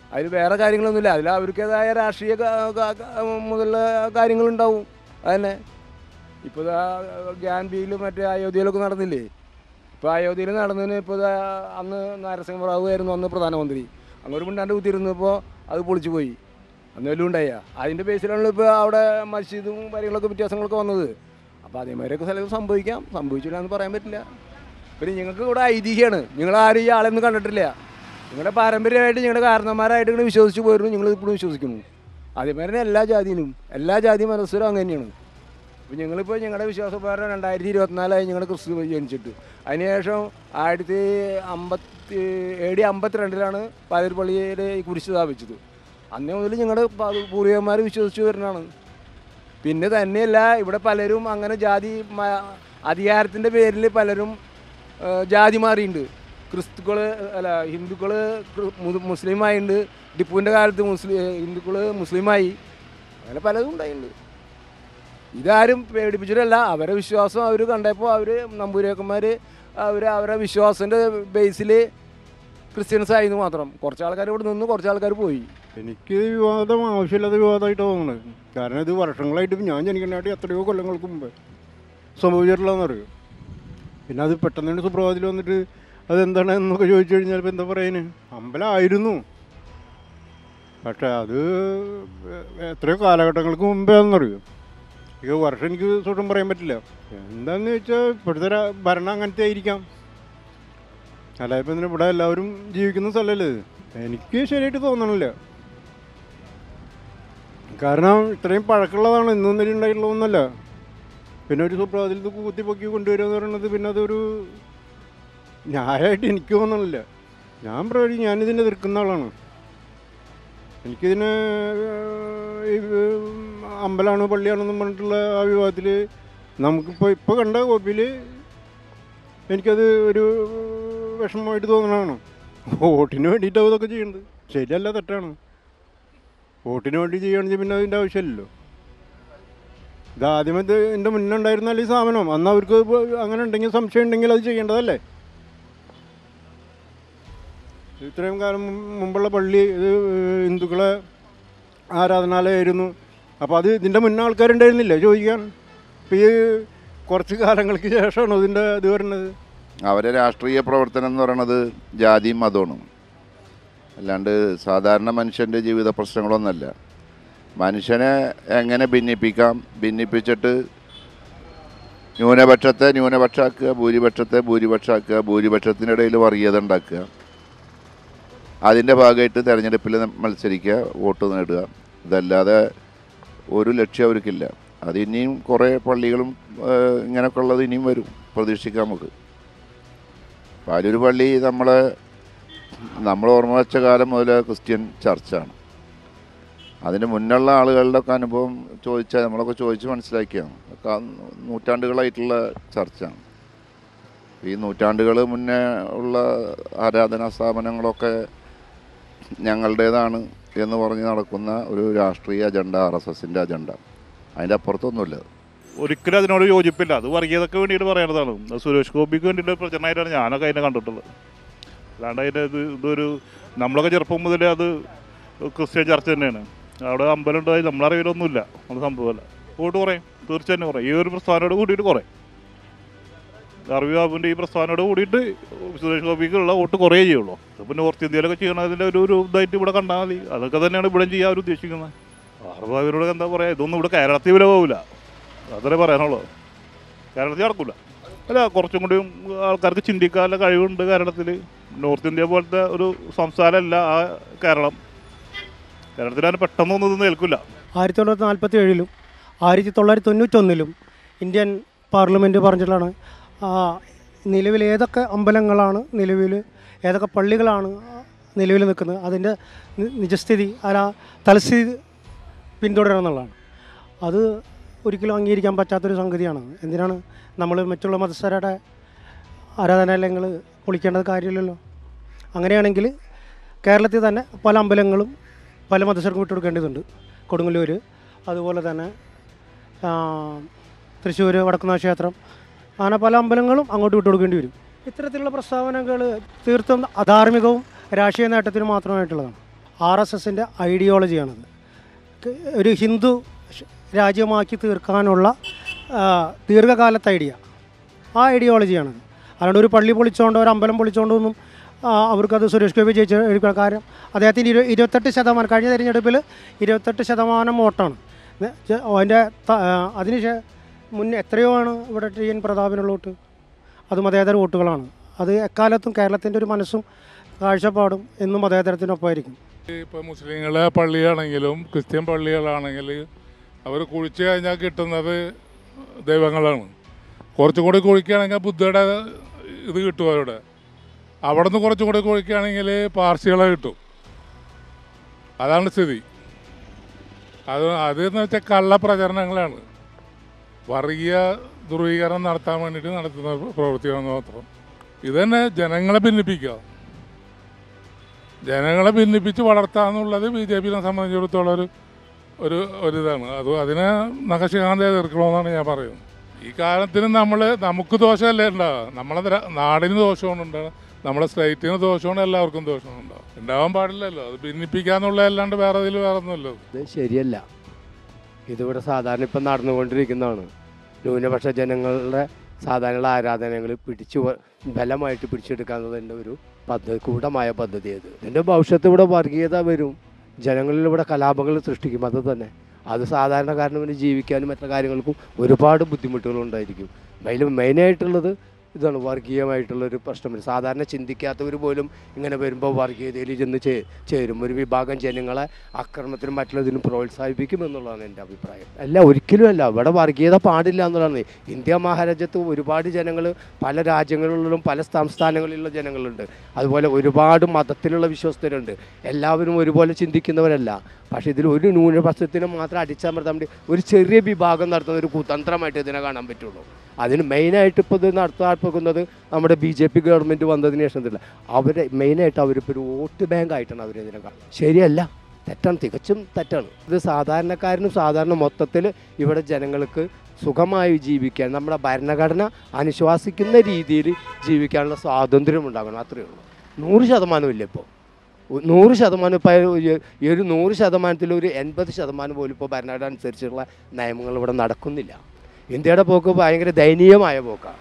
അതിൽ വേറെ കാര്യങ്ങളൊന്നുമില്ല അതിൽ അവർക്കേതായ രാഷ്ട്രീയ ക- ക- ക- മുതലുള്ള കാര്യങ്ങളുണ്ടാവും അതന്നെ ഇപ്പോൾ ഗ്യാൻബിയിലും മറ്റേ അയോധ്യയിലൊക്കെ നടന്നില്ലേ ഇപ്പോൾ അയോധ്യയിൽ നടന്നതിന് ഇപ്പോൾ ദാ അന്ന് നരസിംഹറാവു ആയിരുന്നു അന്ന് പ്രധാനമന്ത്രി അങ്ങോട്ട് മിണ്ടാണ്ട് കുത്തിയിരുന്നപ്പോൾ അത് പൊളിച്ചു പോയി അന്ന് വല്ലതും ഉണ്ടായ അതിൻ്റെ ബേസിലാണല്ലോ ഇപ്പോൾ അവിടെ മസ്ജിദും കാര്യങ്ങളൊക്കെ വ്യത്യാസങ്ങളൊക്കെ വന്നത് അപ്പോൾ അതേമാതിരിയൊക്കെ സ്ഥലത്ത് സംഭവിക്കാം സംഭവിച്ചില്ല എന്ന് പറയാൻ പറ്റില്ല പിന്നെ നിങ്ങൾക്ക് ഇവിടെ ഐതിഹ്യമാണ് നിങ്ങൾ ആരും ഈ ആളെയൊന്നും കണ്ടിട്ടില്ല നിങ്ങളുടെ പാരമ്പര്യമായിട്ട് നിങ്ങളുടെ കാരണന്മാരായിട്ട് ഇങ്ങനെ വിശ്വസിച്ച് പോയിരുന്നു നിങ്ങൾ ഇപ്പോഴും വിശ്വസിക്കുന്നു അതേമാതിരി തന്നെ എല്ലാ ജാതിയിലും എല്ലാ ജാതി മനസ്സരും അങ്ങനെ തന്നെയാണ് അപ്പോൾ ഞങ്ങളിപ്പോൾ ഞങ്ങളുടെ വിശ്വാസപ്രകാരം രണ്ടായിരത്തി ഇരുപത്തിനാലായി ഞങ്ങൾ ക്രിസ്തു ജനിച്ചിട്ട് അതിനുശേഷം ആയിരത്തി അമ്പത്തി എ ഡി അമ്പത്തിരണ്ടിലാണ് പാലൂർ പള്ളിയിൽ ഈ കുരിശ് സ്ഥാപിച്ചത് അന്നേ മുതൽ ഞങ്ങളുടെ പൂർവികന്മാർ വിശ്വസിച്ച് വരുന്നതാണ് പിന്നെ തന്നെയല്ല ഇവിടെ പലരും അങ്ങനെ ജാതി മ- അധികാരത്തിൻ്റെ പേരിൽ പലരും ആ, ജാതി മാറിയിട്ടുണ്ട് ക്രിസ്തുക്കൾ അല്ല ഹിന്ദുക്കൾ മുസ്ലിമായിട്ടുണ്ട് ടിപ്പുവിൻ്റെ കാലത്ത് മുസ്ലിം ഹിന്ദുക്കൾ മുസ്ലിമായി അങ്ങനെ പലതും ഉണ്ടായിട്ടുണ്ട് ഇതാരും പേടിപ്പിച്ചിട്ടല്ല അവരെ വിശ്വാസം അവർ കണ്ടപ്പോൾ അവർ നമ്പൂരിയക്കന്മാർ അവർ അവരെ വിശ്വാസത്തിൻ്റെ ബേസിൽ ക്രിസ്ത്യൻസ് ആയിരുന്നു മാത്രം കുറച്ച് ആൾക്കാർ ഇവിടെ നിന്ന് കുറച്ച് ആൾക്കാർ പോയി എനിക്ക് ഈ വിവാദം ആവശ്യമില്ലാത്ത വിവാദമായിട്ട് തോന്നുന്നത് കാരണം ഇത് വർഷങ്ങളായിട്ട് ഇപ്പം ഞാൻ ജനിക്കുന്നതായിട്ട് എത്രയോ കൊല്ലങ്ങൾക്ക് മുമ്പ് സംഭവിച്ചിട്ടുള്ളതെന്ന് അറിയും പിന്നെ അത് പെട്ടെന്ന് സുപ്രഭാതത്തിൽ വന്നിട്ട് അതെന്താണ് എന്നൊക്കെ ചോദിച്ചു കഴിഞ്ഞാൽ ഇപ്പം എന്താ പറയുന്നത് അമ്പലമായിരുന്നു പക്ഷേ അത് എത്രയോ കാലഘട്ടങ്ങൾക്ക് മുമ്പേ ആണെന്നറിയോ ഈ വർഷം എനിക്ക് സുഖം പറയാൻ പറ്റില്ല എന്താണെന്ന് വെച്ചാൽ ഇപ്പോഴത്തെ ര- ഭരണം അങ്ങനത്തെ ആയിരിക്കാം അല്ല ഇപ്പം ഇതിന് ഇവിടെ എല്ലാവരും ജീവിക്കുന്ന സ്ഥലമല്ലേ ഇത് എനിക്ക് ശരിയായിട്ട് തോന്നണില്ല കാരണം ഇത്രയും പഴക്കമുള്ളതാണ് ഇന്നും ഇന്നലെ ഉണ്ടായിട്ടുള്ളതൊന്നല്ല പിന്നെ ഒരു സുപ്രഭാതത്തിൽ ഇത് കുത്തി പൊക്കി കൊണ്ടുവരിക എന്ന് പറയുന്നത് പിന്നെ അതൊരു ന്യായമായിട്ട് എനിക്ക് തോന്നണില്ല ഞാൻ പ്രവചി ഞാനിതിനെ എതിർക്കുന്ന ആളാണ് എനിക്കിതിനെ ഏഹ്, ഈ, ഏഹ്, അമ്പലമാണോ പള്ളിയാണെന്നും പറഞ്ഞിട്ടുള്ള ആ വിവാദത്തിൽ നമുക്കിപ്പോൾ ഇപ്പോൾ കണ്ട കോപ്പിയിൽ എനിക്കത് ഒരു വിഷമമായിട്ട് തോന്നണതാണ് വോട്ടിന് വേണ്ടിയിട്ടാണ് ഇതൊക്കെ ചെയ്യുന്നത് ശരിയല്ല തെറ്റാണ് വോട്ടിന് വേണ്ടി ചെയ്യുകയാണെങ്കിൽ പിന്നെ അതിൻ്റെ ആവശ്യമില്ലല്ലോ ഇത് ആദ്യം ഇത് എൻ്റെ മുന്നേ ഉണ്ടായിരുന്നാൽ ഈ സാധനം അന്ന് അവർക്ക് ഇപ്പൊ അങ്ങനെ ഉണ്ടെങ്കിൽ സംശയം ഉണ്ടെങ്കിൽ അത് ചെയ്യേണ്ടതല്ലേ ഇത്രയും കാലം മുമ്പ് മുമ്പുള്ള പള്ളി ഇത് ഹിന്ദുക്കളെ ആരാധനാലയമായിരുന്നു അപ്പോൾ അത് ഇതിൻ്റെ മുന്നേ ആൾക്കാരുണ്ടായിരുന്നില്ലേ ചോദിക്കാൻ ഇപ്പോൾ ഈ കുറച്ച് കാലങ്ങൾക്ക് ശേഷമാണ് ഇതിൻ്റെ ഇത് വരുന്നത് അവരെ രാഷ്ട്രീയ പ്രവർത്തനം എന്ന് പറയുന്നത് ജാതിയും മതമാണ് അല്ലാണ്ട് സാധാരണ മനുഷ്യൻ്റെ ജീവിത പ്രശ്നങ്ങളൊന്നല്ല മനുഷ്യനെ എങ്ങനെ ഭിന്നിപ്പിക്കാം ഭിന്നിപ്പിച്ചിട്ട് ന്യൂനപക്ഷത്തെ ന്യൂനപക്ഷമാക്കുക ഭൂരിപക്ഷത്തെ ഭൂരിപക്ഷമാക്കുക ഭൂരിപക്ഷത്തിനിടയിൽ വർഗീയത ഉണ്ടാക്കുക അതിൻ്റെ ഭാഗമായിട്ട് തെരഞ്ഞെടുപ്പിൽ മത്സരിക്കുക വോട്ട് നേടുക ഇതല്ലാതെ ഒരു ലക്ഷ്യം അവർക്കില്ല അത് ഇനിയും കുറേ പള്ളികളും ഏഹ്, ഇങ്ങനെയൊക്കെ ഉള്ളത് ഇനിയും വരും പ്രതീക്ഷിക്കാം നമുക്ക് പാലൂർ പള്ളി നമ്മളെ നമ്മൾ ഓർമ്മ വെച്ച കാലം മുതൽ ക്രിസ്ത്യൻ ചർച്ചാണ് അതിന് മുന്നുള്ള ആളുകളുടെ ഒക്കെ അനുഭവം ചോദിച്ചാൽ നമ്മളൊക്കെ ചോദിച്ച് മനസ്സിലാക്കിയാണ് ഒക്കെ ആ നൂറ്റാണ്ടുകളായിട്ടുള്ള ചർച്ചാണ് ഈ നൂറ്റാണ്ടുകൾ മുന്നേ ഉള്ള ആരാധനാ സ്ഥാപനങ്ങളൊക്കെ ഞങ്ങളുടേതാണ് എന്ന് പറഞ്ഞ് നടക്കുന്ന ഒരു രാഷ്ട്രീയ അജണ്ട ആർ എസ് എസിൻ്റെ അജണ്ട അതിൻ്റെ അപ്പുറത്തൊന്നുമില്ല അത്. ഒരിക്കലും അതിനോട് യോജിപ്പില്ല അത് വർഗീയതക്ക് വേണ്ടിയിട്ട് പറയണതാണ് അത് സുരേഷ് ഗോപിക്ക് വേണ്ടിയിട്ട് പ്രചരണമായിട്ടാണ് ഞാനൊക്കെ അതിനെ കണ്ടിട്ടുള്ളത് അല്ലാണ്ട് അതിൻ്റെ ഇത് ഇതൊരു നമ്മളൊക്കെ ചെറുപ്പം മുതൽ അത് ക്രിസ്ത്യൻ ചർച്ച തന്നെയാണ് അവിടെ അമ്പലം ഉണ്ടായി നമ്മളറിവിലൊന്നുമില്ല അത് സംഭവമല്ല വോട്ട് കുറയും തീർച്ചയായും കുറയും ഈ ഒരു പ്രസ്ഥാനോട് കൂടിയിട്ട് കുറയും അറിവ് ബാബുവിൻ്റെ ഈ പ്രസ്ഥാനോട് കൂടിയിട്ട് സുരേഷ് ഗോപിക്കുള്ള വോട്ട് കുറേ ചെയ്യുള്ളൂ അതിപ്പോൾ നോർത്ത് ഇന്ത്യയിലൊക്കെ ചെയ്യണതിൻ്റെ ഒരു ഒരു ഇതായിട്ട് ഇവിടെ കണ്ടാൽ മതി അതൊക്കെ തന്നെയാണ് ഇവിടെ ചെയ്യാൻ അവർ ഉദ്ദേശിക്കുന്നത് അറിവാബിനോട് എന്താ പറയുക ഇതൊന്നും ഇവിടെ കേരളത്തിൽ വില പോകില്ല അതേ പറയാനുള്ളൂ കേരളത്തിൽ നടക്കില്ല അല്ല കുറച്ചും കൂടി ആൾക്കാർക്ക് ചിന്തിക്കാനുള്ള കഴിവുണ്ട് കേരളത്തിൽ നോർത്ത് ഇന്ത്യ പോലത്തെ ഒരു സംസ്ഥാനമല്ല ആ കേരളം കേരളത്തിൽ അതിന് പെട്ടെന്നൊന്നും ഇത് നിൽക്കില്ല ആയിരത്തി തൊള്ളായിരത്തി നാൽപ്പത്തി ഏഴിലും ആയിരത്തി തൊള്ളായിരത്തി തൊണ്ണൂറ്റൊന്നിലും ഇന്ത്യൻ പാർലമെൻറ്റ് പറഞ്ഞിട്ടുള്ളതാണ് ആ, നിലവിൽ ഏതൊക്കെ അമ്പലങ്ങളാണ് നിലവിൽ ഏതൊക്കെ പള്ളികളാണ് നിലവിൽ നിൽക്കുന്നത് അതിൻ്റെ നി- നിജസ്ഥിതി അല്ല തലസ്ഥിതി പിന്തുടരണം എന്നുള്ളതാണ് അത് ഒരിക്കലും അംഗീകരിക്കാൻ പറ്റാത്തൊരു സംഗതിയാണ് എന്തിനാണ് നമ്മൾ മറ്റുള്ള മതസ്ഥരുടെ ആരാധനാലയങ്ങൾ പൊളിക്കേണ്ടത് കാര്യമില്ലല്ലോ അങ്ങനെയാണെങ്കിൽ കേരളത്തിൽ തന്നെ പല അമ്പലങ്ങളും പല മതസ്ഥർക്കും വിട്ടുകൊടുക്കേണ്ടതുണ്ട് കൊടുങ്ങല്ലൂർ അതുപോലെ തന്നെ തൃശ്ശൂർ വടക്കുന്നാഥ ക്ഷേത്രം അങ്ങനെ പല അമ്പലങ്ങളും അങ്ങോട്ട് വിട്ടുകൊടുക്കേണ്ടി വരും ഇത്തരത്തിലുള്ള പ്രസ്താവനകൾ തീർത്തും അധാർമികവും രാഷ്ട്രീയ നേട്ടത്തിന് മാത്രമായിട്ടുള്ളതാണ് ആർ എസ് എസിൻ്റെ ഐഡിയോളജിയാണത് ക- ഒരു ഹിന്ദു ഷ്- രാജ്യമാക്കി തീർക്കാനുള്ള ആ, ദീർഘകാലത്തെ ഐഡിയ ആ ഐഡിയോളജിയാണത് അതുകൊണ്ട് ഒരു പള്ളി പൊളിച്ചോണ്ടോ ഒരു അമ്പലം പൊളിച്ചോണ്ടോ ഒന്നും ആ, അവർക്കത് സുരേഷ് ഗോപി ജയിച്ച എടുക്കാൻ കാരണം അദ്ദേഹത്തിന് ഇരു ഇരുപത്തെട്ട് ശതമാനം കഴിഞ്ഞ തിരഞ്ഞെടുപ്പിൽ ഇരുപത്തെട്ട് ശതമാനം വോട്ടാണ് നെ- ജ- അതിൻ്റെ ത- ആ, അതിന് ശേ- മുന്നേ എത്രയോ ആണ് ഇവിടെ ടി എൻ പ്രതാപിനുള്ള വോട്ട് അത് മതേതര വോട്ടുകളാണ് അത് എക്കാലത്തും കേരളത്തിൻ്റെ ഒരു മനസ്സും കാഴ്ചപ്പാടും എന്നും മതേതരത്തിനൊപ്പമായിരിക്കും ഇപ്പോൾ മുസ്ലിങ്ങളെ പള്ളിയാണെങ്കിലും ക്രിസ്ത്യൻ പള്ളികളാണെങ്കിൽ അവർ കുഴിച്ചു കഴിഞ്ഞാൽ കിട്ടുന്നത് ദൈവങ്ങളാണ് കുറച്ചും കൂടി കുഴിക്കുകയാണെങ്കിൽ ബുദ്ധയുടെ ഇത് കിട്ടും അവരുടെ അവിടെ നിന്ന് കുറച്ചും കൂടി കുഴിക്കുകയാണെങ്കിൽ പാർസികളെ കിട്ടും അതാണ് സ്ഥിതി അത് അതെന്ന് വെച്ചാൽ കള്ളപ്രചരണങ്ങളാണ് വർഗീയ ധ്രുവീകരണം നടത്താൻ വേണ്ടിയിട്ട് നടത്തുന്ന പ്രവൃത്തിയാണെന്ന് മാത്രം ഇത് തന്നെ ജനങ്ങളെ ഭിന്നിപ്പിക്കുക ജനങ്ങളെ ഭിന്നിപ്പിച്ച് വളർത്താന്നുള്ളത് ബി ജെ പിനെ സംബന്ധിച്ചിടത്തോളം ഒരു ഒരു ഒരിതാണ് അത് അതിനെ നഖശികാന്തി എതിർക്കണമെന്നാണ് ഞാൻ പറയുന്നത് ഈ കാലത്തിന് നമ്മൾ നമുക്ക് ദോഷമല്ലേ ഉണ്ടാവുക നമ്മളെ ദ്ര- നാടിന് ദോഷമാണ് ഉണ്ടാവുക നമ്മുടെ സ്റ്റേറ്റിന് ദോഷമാണ് എല്ലാവർക്കും ദോഷമാണ് ഉണ്ടാവുക ഉണ്ടാവാൻ പാടില്ലല്ലോ അത് ഭിന്നിപ്പിക്കാന്നുള്ള അല്ലാണ്ട് വേറെ ഇതിൽ വേറെ ഒന്നുമില്ല ഇത് ശരിയല്ല ഇതിവിടെ സാധാരണ ഇപ്പം നടന്നുകൊണ്ടിരിക്കുന്നതാണ് ന്യൂനപക്ഷ ജനങ്ങളുടെ സാധാരണ ആരാധനകൾ പിടിച്ചു വ- ബലമായിട്ട് പിടിച്ചെടുക്കാന്നതിൻ്റെ ഒരു പദ്ധതി കൂടമായ പദ്ധതി അത് ഇതിൻ്റെ ഭവിഷ്യത്ത് ഇവിടെ വർഗീയത വരും ജനങ്ങളിൽ ഇവിടെ കലാപങ്ങൾ സൃഷ്ടിക്കും അത് തന്നെ അത് സാധാരണക്കാരന് വേണ്ടി ജീവിക്കാനും മറ്റു കാര്യങ്ങൾക്കും ഒരുപാട് ബുദ്ധിമുട്ടുകൾ ഉണ്ടായിരിക്കും അതിൽ മെയിനായിട്ടുള്ളത് ഇതാണ് വർഗീയമായിട്ടുള്ളൊരു പ്രശ്നം വരും സാധാരണ ചിന്തിക്കാത്തവർ പോലും ഇങ്ങനെ വരുമ്പോൾ വർഗീയതയിൽ ചെന്ന് ചേ ചേരും ഒരു വിഭാഗം ജനങ്ങളെ അക്രമത്തിനും മറ്റുള്ളതിനും പ്രോത്സാഹിപ്പിക്കും എന്നുള്ളതാണ് എൻ്റെ അഭിപ്രായം അല്ല ഒരിക്കലും അല്ല ഇവിടെ വർഗീയത പാടില്ല എന്നുള്ളതാണ് ഇന്ത്യ മഹാരാജ്യത്ത് ഒരുപാട് ജനങ്ങൾ പല രാജ്യങ്ങളിലും പല സംസ്ഥാനങ്ങളിലുള്ള ജനങ്ങളുണ്ട് അതുപോലെ ഒരുപാട് മതത്തിലുള്ള വിശ്വസ്തരുണ്ട് എല്ലാവരും ഒരുപോലെ ചിന്തിക്കുന്നവരല്ല പക്ഷേ ഇതിൽ ഒരു ന്യൂനപക്ഷത്തിനെ മാത്രം അടിച്ചമർത്താൻ വേണ്ടി ഒരു ചെറിയ വിഭാഗം നടത്തുന്ന ഒരു കുതന്ത്രമായിട്ട് ഇതിനെ കാണാൻ പറ്റുള്ളൂ അതിന് മെയിനായിട്ട് ഇപ്പോൾ ഇത് നടത്താൻ നമ്മുടെ ബി ജെ പി ഗവൺമെൻറ് വന്നതിന് ശേഷം ഇതില്ല അവരെ മെയിനായിട്ട് അവരിപ്പോൾ ഒരു വോട്ട് ബാങ്ക് ആയിട്ടാണ് അവരിതിനെ കാണുന്നത് ശരിയല്ല തെറ്റാണ് തികച്ചും തെറ്റാണ് ഇത് സാധാരണക്കാരനും സാധാരണ മൊത്തത്തിൽ ഇവിടെ ജനങ്ങൾക്ക് സുഖമായി ജീവിക്കാൻ നമ്മുടെ ഭരണഘടന അനുശ്വാസിക്കുന്ന രീതിയിൽ ജീവിക്കാനുള്ള സ്വാതന്ത്ര്യം ഉണ്ടാകണം അത്രയേ ഉള്ളൂ നൂറ് ശതമാനം ഇല്ല ഇപ്പോൾ നൂറ് ശതമാനം ഇപ്പോൾ ഈ ഒരു നൂറ് ശതമാനത്തിൽ ഒരു എൺപത് ശതമാനം പോലും ഇപ്പോൾ ഭരണഘടന അനുസരിച്ചുള്ള നിയമങ്ങൾ ഇവിടെ നടക്കുന്നില്ല ഇന്ത്യയുടെ പോക്ക് ഭയങ്കര ദയനീയമായ പോക്കാണ്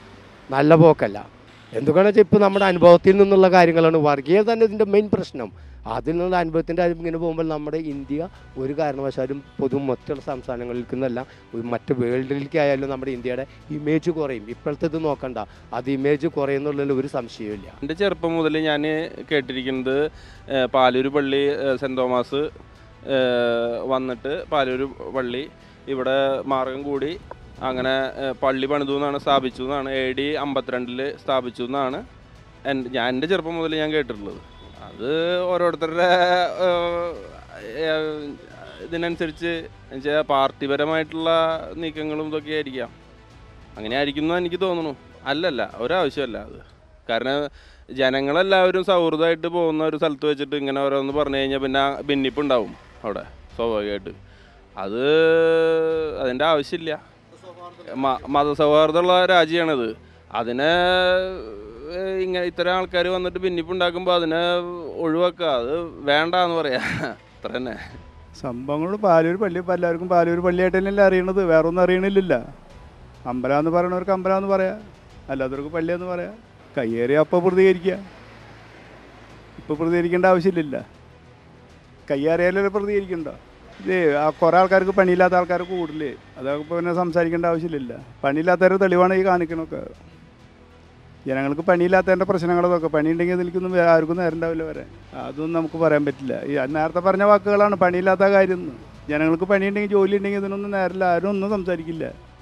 നല്ല പോക്കല്ല എന്തുകൊണ്ടാണെന്ന് വെച്ചാൽ ഇപ്പോൾ നമ്മുടെ അനുഭവത്തിൽ നിന്നുള്ള കാര്യങ്ങളാണ് വർഗീയത തന്നെ ഇതിൻ്റെ മെയിൻ പ്രശ്നം അതിൽ നിന്നുള്ള അനുഭവത്തിൻ്റെ കാര്യം ഇങ്ങനെ പോകുമ്പോൾ നമ്മുടെ ഇന്ത്യ ഒരു കാരണവശാലും പൊതു മറ്റുള്ള സംസ്ഥാനങ്ങളിലേക്ക് നിന്നല്ല ഒരു മറ്റ് വേൾഡിലേക്കായാലും നമ്മുടെ ഇന്ത്യയുടെ ഇമേജ് കുറയും ഇപ്പോഴത്തെ ഇത് നോക്കണ്ട അത് ഇമേജ് കുറയുന്നുള്ളതിൽ ഒരു സംശയമില്ല എൻ്റെ ചെറുപ്പം മുതൽ ഞാൻ കേട്ടിരിക്കുന്നത് ഏഹ്, പാലൂര് പള്ളി ഏഹ്, സെൻറ് തോമസ് ഏഹ്, വന്നിട്ട് പാലൂര് പള്ളി ഇവിടെ മാർഗം കൂടി അങ്ങനെ ഏഹ്, പള്ളി പണിതു എന്നാണ് സ്ഥാപിച്ചു എന്നാണ് എ ഡി അമ്പത്തിരണ്ടിൽ സ്ഥാപിച്ചു എന്നാണ് എൻ്റെ ഞാൻ എൻ്റെ ചെറുപ്പം മുതൽ ഞാൻ കേട്ടിട്ടുള്ളത് അത് ഓരോരുത്തരുടെ ഏഹ്, ഏഹ്, ഇതിനനുസരിച്ച് എന്നുവെച്ചാൽ പാർട്ടിപരമായിട്ടുള്ള നീക്കങ്ങളും ഇതൊക്കെ ആയിരിക്കാം അങ്ങനെ ആയിരിക്കും എന്ന് എനിക്ക് തോന്നുന്നു അല്ലല്ല ഒരാവശ്യമല്ല അത് കാരണം ജനങ്ങളെല്ലാവരും സൗഹൃദമായിട്ട് പോകുന്ന ഒരു സ്ഥലത്ത് വെച്ചിട്ട് ഇങ്ങനെ ഓരോന്ന് പറഞ്ഞു കഴിഞ്ഞാൽ പിന്നെ ഭിന്നിപ്പുണ്ടാവും അവിടെ സ്വാഭാവികമായിട്ട് അത് അതിൻ്റെ ആവശ്യമില്ല മ- മതസൗഹാർദ്ദമുള്ള രാജ്യമാണിത് അതിനെ ഏഹ്, ഇങ്ങനെ ഇത്തരം ആൾക്കാർ വന്നിട്ട് ഭിന്നിപ്പുണ്ടാക്കുമ്പോൾ അതിനെ ഒഴിവാക്കുക അത് വേണ്ട എന്ന് പറയാ അത്ര തന്നെ സംഭവങ്ങൾ പാലൂർ പള്ളി ഇപ്പം എല്ലാവർക്കും പാലൂർ പള്ളിയായിട്ട് തന്നെയല്ലേ അറിയണത് വേറെ ഒന്നും അറിയണില്ല അമ്പലം എന്ന് പറയണവർക്ക് അമ്പലം എന്ന് പറയാം അല്ലാത്തവർക്ക് പള്ളിയെന്ന് പറയാം കയ്യേറി അപ്പോൾ പ്രതികരിക്കുക ഇപ്പോൾ പ്രതികരിക്കേണ്ട ആവശ്യമില്ല കയ്യേറിയാലല്ലേ പ്രതികരിക്കണ്ട ഇത് ആ കുറേ ആൾക്കാർക്ക് പണിയില്ലാത്ത ആൾക്കാർ കൂടുതൽ അതൊക്കെ ഇപ്പോൾ പിന്നെ സംസാരിക്കേണ്ട ആവശ്യമില്ല പണിയില്ലാത്തവരുടെ തെളിവാണ് ഈ കാണിക്കണമൊക്കെ ജനങ്ങൾക്ക് പണിയില്ലാത്തതിൻ്റെ പ്രശ്നങ്ങളതൊക്കെ പണിയുണ്ടെങ്കിൽ ഇതിലേക്കൊന്നും വേ- ആർക്കും നേരം ഉണ്ടാവില്ല വരാൻ അതൊന്നും നമുക്ക് പറയാൻ പറ്റില്ല ഈ നേരത്തെ പറഞ്ഞ വാക്കുകളാണ് പണിയില്ലാത്ത കാര്യം എന്ന്. ജനങ്ങൾക്ക് പണിയുണ്ടെങ്കിൽ ജോലി ഉണ്ടെങ്കിൽ ഇതിനൊന്നും നേരമില്ല ആരും ഒന്നും സംസാരിക്കില്ല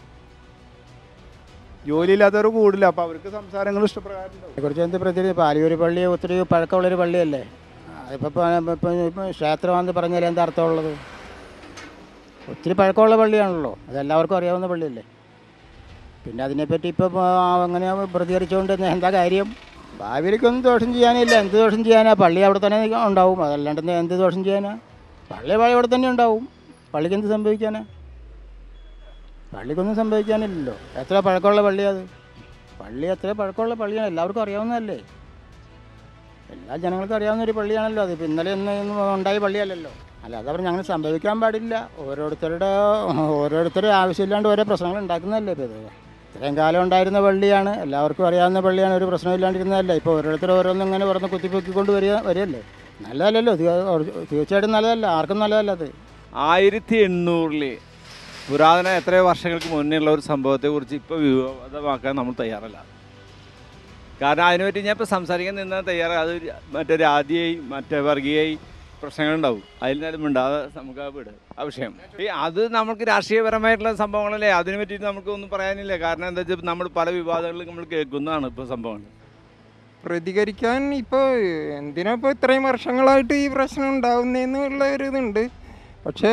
ജോലിയില്ലാത്തവർ കൂടില്ല അപ്പോൾ അവർക്ക് സംസാരങ്ങൾ ഇഷ്ടപ്രകാരം ഉണ്ടാവും അതിനെക്കുറിച്ച് എന്ത് പ്രത്യേകിച്ച് പാലിയൂര് പള്ളി ഒത്തിരി പഴക്കമുള്ളൊരു പള്ളിയല്ലേ അതിപ്പോൾ ഇപ്പം ഇപ്പം ക്ഷേത്രമാണെന്ന് പറഞ്ഞാൽ എന്താ അർത്ഥമുള്ളത് ഒത്തിരി പഴക്കമുള്ള പള്ളിയാണല്ലോ അതെല്ലാവർക്കും അറിയാവുന്ന പള്ളിയല്ലേ പിന്നെ അതിനെപ്പറ്റി ഇപ്പോൾ അങ്ങനെ പ്രതികരിച്ചുകൊണ്ട് ഇന്ന് എന്താ കാര്യം ഭാവിയിലേക്കൊന്നും ദോഷം ചെയ്യാനില്ല എന്ത് ദോഷം ചെയ്യാനാ പള്ളി അവിടെ തന്നെ ഉണ്ടാവും അതല്ലാണ്ട് ഇന്ന് എന്ത് ദോഷം ചെയ്യാനാ പള്ളി പള്ളി അവിടെ തന്നെ ഉണ്ടാവും പള്ളിക്ക് എന്ത് സംഭവിക്കാനാ പള്ളിക്കൊന്നും സംഭവിക്കാനില്ലല്ലോ എത്ര പഴക്കമുള്ള പള്ളിയാ അത് പള്ളി എത്ര പഴക്കമുള്ള പള്ളിയാണ് എല്ലാവർക്കും അറിയാവുന്നതല്ലേ എല്ലാ ജനങ്ങൾക്കും അറിയാവുന്ന ഒരു പള്ളിയാണല്ലോ അത് ഇപ്പം ഇന്നലെ ഇന്ന് ഇന്ന് ഉണ്ടായ പള്ളിയല്ലല്ലോ അല്ലാതെ പറഞ്ഞ് അങ്ങനെ സംഭവിക്കാൻ പാടില്ല ഓരോരുത്തരുടെ ഓരോരുത്തരുടെ ആവശ്യമില്ലാണ്ട് ഓരോ പ്രശ്നങ്ങൾ ഉണ്ടാക്കുന്നതല്ലേ ഇപ്പോൾ ഇത് ഇത്രയും കാലം ഉണ്ടായിരുന്ന പള്ളിയാണ് എല്ലാവർക്കും അറിയാവുന്ന പള്ളിയാണ് ഒരു പ്രശ്നമില്ലാണ്ടിരുന്നതല്ല ഇപ്പോൾ ഓരോരുത്തർ ഓരോന്നും ഇങ്ങനെ പറഞ്ഞ് കുത്തിപ്പൊക്കിക്കൊണ്ട് വരിക വരികയല്ലേ നല്ലതല്ലല്ലോ തീ- തീർച്ചയായിട്ടും നല്ലതല്ല ആർക്കും നല്ലതല്ല അത് ആയിരത്തി എണ്ണൂറിൽ പുരാതന എത്രയോ വർഷങ്ങൾക്ക് മുന്നേ ഉള്ള ഒരു സംഭവത്തെക്കുറിച്ച് ഇപ്പോൾ വിവാദമാക്കാൻ നമ്മൾ തയ്യാറല്ല കാരണം അതിനെപ്പറ്റി ഞാൻ ഇപ്പോൾ സംസാരിക്കാൻ നിന്നാൽ തയ്യാറാണ് അത് ഒരു- മറ്റേ ജാതിയായി മറ്റേ വർഗീയായി പ്രശ്നങ്ങളുണ്ടാവും അതിൽ നിന്നും മിണ്ടാതെ നമുക്ക് ആ വിട് ആ വിഷയം ഈ അത് നമുക്ക് രാഷ്ട്രീയപരമായിട്ടുള്ള സംഭവങ്ങളല്ലേ അതിനെ പറ്റിയിട്ട് നമുക്ക് ഒന്നും പറയാനില്ല കാരണം എന്താ വെച്ചാൽ നമ്മൾ പല വിവാദങ്ങളും നമ്മൾ കേൾക്കുന്നതാണ് ഇപ്പോൾ സംഭവങ്ങൾ പ്രതികരിക്കാൻ ഇപ്പോൾ എന്തിനാ ഇപ്പോൾ ഇത്രയും വർഷങ്ങളായിട്ട് ഈ പ്രശ്നം ഉണ്ടാവുന്നതെന്നുള്ള ഒരു ഇതുണ്ട് പക്ഷേ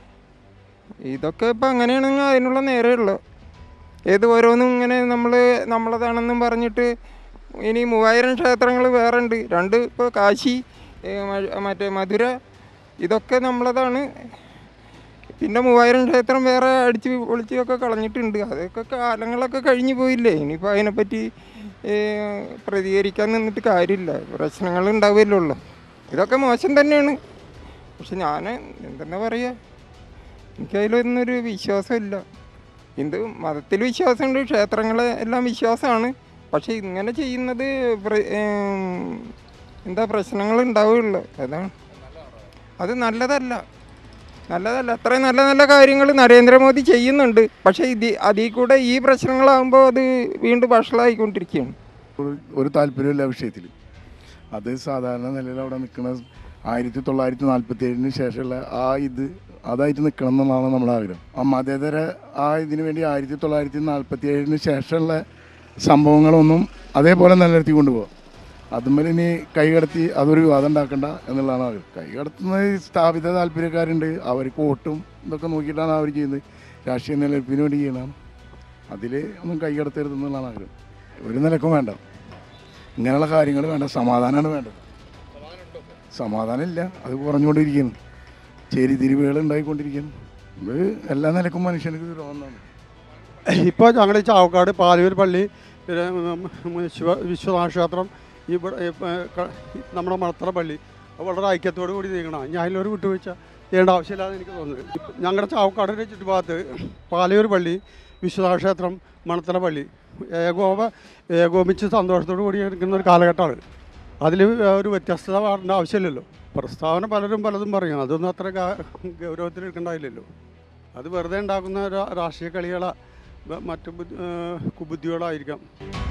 ഇതൊക്കെ ഇപ്പം അങ്ങനെയാണെങ്കിൽ അതിനുള്ള നേരമുള്ളൂ ഏത് ഓരോന്നും ഇങ്ങനെ നമ്മൾ നമ്മളതാണെന്നും പറഞ്ഞിട്ട് ഇനി മൂവായിരം ക്ഷേത്രങ്ങൾ വേറെ ഉണ്ട് രണ്ട് ഇപ്പോൾ കാശി ഏ, മ- മറ്റേ മധുര ഇതൊക്കെ നമ്മളതാണ് പിന്നെ മൂവായിരം ക്ഷേത്രം വേറെ അടിച്ച് പൊളിച്ചൊക്കെ കളഞ്ഞിട്ടുണ്ട് അതൊക്കെ കാലങ്ങളൊക്കെ കഴിഞ്ഞു പോയില്ലേ ഇനിയിപ്പോൾ അതിനെപ്പറ്റി ഏ, പ്രതികരിക്കാൻ നിന്നിട്ട് കാര്യമില്ല പ്രശ്നങ്ങൾ ഉണ്ടാവുമല്ലോ ഉള്ളൂ ഇതൊക്കെ മോശം തന്നെയാണ് പക്ഷെ ഞാൻ എന്തെന്നാ പറയുക എനിക്കതിലൊന്നൊരു വിശ്വാസമില്ല ഹിന്ദു മതത്തിൽ വിശ്വാസമുണ്ട് ക്ഷേത്രങ്ങളെ എല്ലാം വിശ്വാസമാണ് പക്ഷെ ഇങ്ങനെ ചെയ്യുന്നത് പ്ര- ഏം, എന്താ പ്രശ്നങ്ങൾ ഉണ്ടാവുകയുള്ളൂ അതാണ് അത് നല്ലതല്ല നല്ലതല്ല അത്രയും നല്ല നല്ല കാര്യങ്ങൾ നരേന്ദ്രമോദി ചെയ്യുന്നുണ്ട് പക്ഷേ ഇത് അതിൽ കൂടെ ഈ പ്രശ്നങ്ങളാകുമ്പോൾ അത് വീണ്ടും വഷളായിക്കൊണ്ടിരിക്കുകയാണ് ഒരു താല്പര്യമില്ല വിഷയത്തിൽ അത് സാധാരണ നിലയിൽ അവിടെ നിൽക്കുന്ന ആയിരത്തി തൊള്ളായിരത്തി നാൽപ്പത്തി ഏഴിന് ശേഷമുള്ള ആ ഇത് അതായിട്ട് നിൽക്കണം എന്നുള്ളതാണ് നമ്മുടെ ആഗ്രഹം ആ മതേതര ആ ഇതിനു വേണ്ടി ആയിരത്തി തൊള്ളായിരത്തി നാൽപ്പത്തി ഏഴിന് ശേഷമുള്ള സംഭവങ്ങളൊന്നും അതേപോലെ നിലനിർത്തി കൊണ്ടുപോകാം അതുമ്മൽ ഇനി കൈകടത്തി അതൊരു വിവാദം ഉണ്ടാക്കണ്ട എന്നുള്ളതാണ് ആഗ്രഹം കൈകടത്തുന്ന ഈ സ്ഥാപിത താല്പര്യക്കാരുണ്ട് അവർക്ക് വോട്ടും ഇതൊക്കെ നോക്കിയിട്ടാണ് അവർ ചെയ്യുന്നത് രാഷ്ട്രീയ നിലനിൽപ്പിന് വേണ്ടി ചെയ്യണം അതിൽ ഒന്നും കൈകടത്തരുത് എന്നുള്ളതാണ് ആഗ്രഹം ഒരു നിലക്കും വേണ്ട ഇങ്ങനെയുള്ള കാര്യങ്ങൾ വേണ്ട സമാധാനമാണ് വേണ്ടത് സമാധാനം ഇല്ല അത് കുറഞ്ഞുകൊണ്ടിരിക്കുന്നു ചേരിതിരിവുകൾ ഉണ്ടായിക്കൊണ്ടിരിക്കുന്നു ഇത് എല്ലാ നിലക്കും മനുഷ്യർക്ക് ദ്രോഹമാണ് ഇപ്പോൾ ഞങ്ങളുടെ ചാവക്കാട് പാലൂർ പള്ളി പിന്നെ ഉം, ഉം, ശിവ വിശ്വനാഥ ക്ഷേത്രം ഇവിടെ ഈ, ഏ, ക- നമ്മുടെ മണത്തറ പള്ളി അത് വളരെ ഐക്യത്തോടു കൂടി നീങ്ങണം ഞാൻ അതിലൊരു വിട്ടുവീഴ്ച ചെയ്യേണ്ട ആവശ്യമില്ലാതെ എനിക്ക് തോന്നുന്നത് ഇപ്പ- ഞങ്ങളുടെ ചാവക്കാടിൻ്റെ ചുറ്റുഭാഗത്ത് പാലയൂർ പള്ളി വിശ്വനാഥ ക്ഷേത്രം മണത്തറ പള്ളി ഏകോപ ഏകോപിച്ച് സന്തോഷത്തോടു കൂടി നിൽക്കുന്ന ഒരു കാലഘട്ടമാണ് അതിൽ ഒരു വ്യത്യസ്തത വരേണ്ട ആവശ്യമില്ലല്ലോ പ്രസ്താവന പലരും പലതും പറയും അതൊന്നും അത്ര ഗാ- ഗൗരവത്തിൽ എടുക്കേണ്ടതില്ലല്ലോ അത് വെറുതെ ഉണ്ടാക്കുന്ന രാ- രാഷ്ട്രീയ കളികളാ മറ്റു ബുദ്ധി- ഏഹ് കുബുദ്ധികളായിരിക്കാം